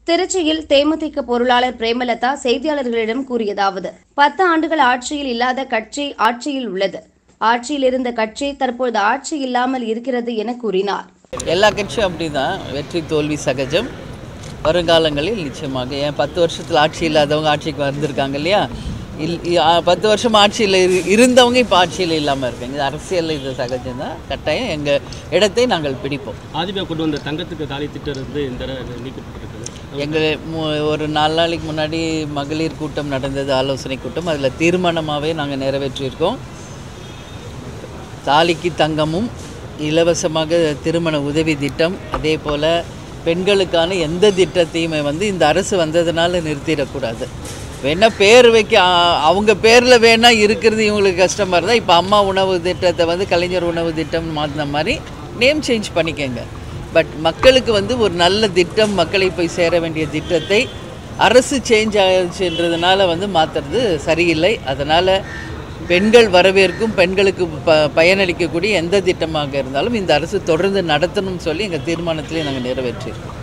திருச்சியில் தேமுதிக பொருளாளர் பிரேமலதா செய்தியாளர்களிடம் கூறியதாவது பத்து ஆண்டுகள் ஆட்சியில் இல்லாத கட்சி ஆட்சியில் உள்ளது ஆட்சியில் இருந்த கட்சி தற்போது ஆட்சி இல்லாமல் இருக்கிறது என கூறினார் எல்லா கட்சியும் அப்படி தான் வெற்றி தோல்வி சகஜம் வருங்காலங்களில் நிச்சயமாக ஏன் பத்து வருஷத்தில் ஆட்சி இல்லாதவங்க ஆட்சிக்கு வந்திருக்காங்க இல்லையா இல் இ- ஆ, பத்து வருஷம் ஆட்சியில் இரு இருந்தவங்க இப்போ ஆட்சியில் இல்லாமல் இருக்காங்க இது அரசியலில் இது சகஜம் தான் கட்டாயம் எங்கள் இடத்தை நாங்கள் பிடிப்போம் அதிமுக கொண்டு வந்த தங்கத்துக்கு தாலி திட்டம் இருந்து இந்த தடவை நீக்கப்பட்டிருக்குது எங்கள் மு- ஒரு நாலு நாளைக்கு முன்னாடி மகளிர் கூட்டம் நடந்தது ஆலோசனை கூட்டம் அதில் தீர்மானமாகவே நாங்கள் நிறைவேற்றியிருக்கோம் தாலிக்கு தங்கமும் இலவசமாக திருமண உதவி திட்டம் அதே போல் பெண்களுக்கான எந்த திட்டத்தையுமே வந்து இந்த அரசு வந்ததுனால நிறுத்திடக்கூடாது வேணா பேர் வைக்க ஆ- அவங்க பேரில் வேணா இருக்கிறது இவங்களுக்கு கஷ்டமாக இருந்தால் இப்போ அம்மா உணவு திட்டத்தை வந்து கலைஞர் உணவு திட்டம் மாற்றின மாதிரி நேம் சேஞ்ச் பண்ணிக்கங்க பட் மக்களுக்கு வந்து ஒரு நல்ல திட்டம் மக்களை போய் சேர வேண்டிய திட்டத்தை அரசு சேஞ்ச் ஆயிடுச்சுன்றதுனால வந்து மாற்றுறது சரியில்லை அதனால் பெண்கள் வரவேற்கும் பெண்களுக்கு ப பயனளிக்கக்கூடிய எந்த திட்டமாக இருந்தாலும் இந்த அரசு தொடர்ந்து நடத்தணும்னு சொல்லி எங்கள் தீர்மானத்திலே நாங்கள் நிறைவேற்றியிருக்கோம்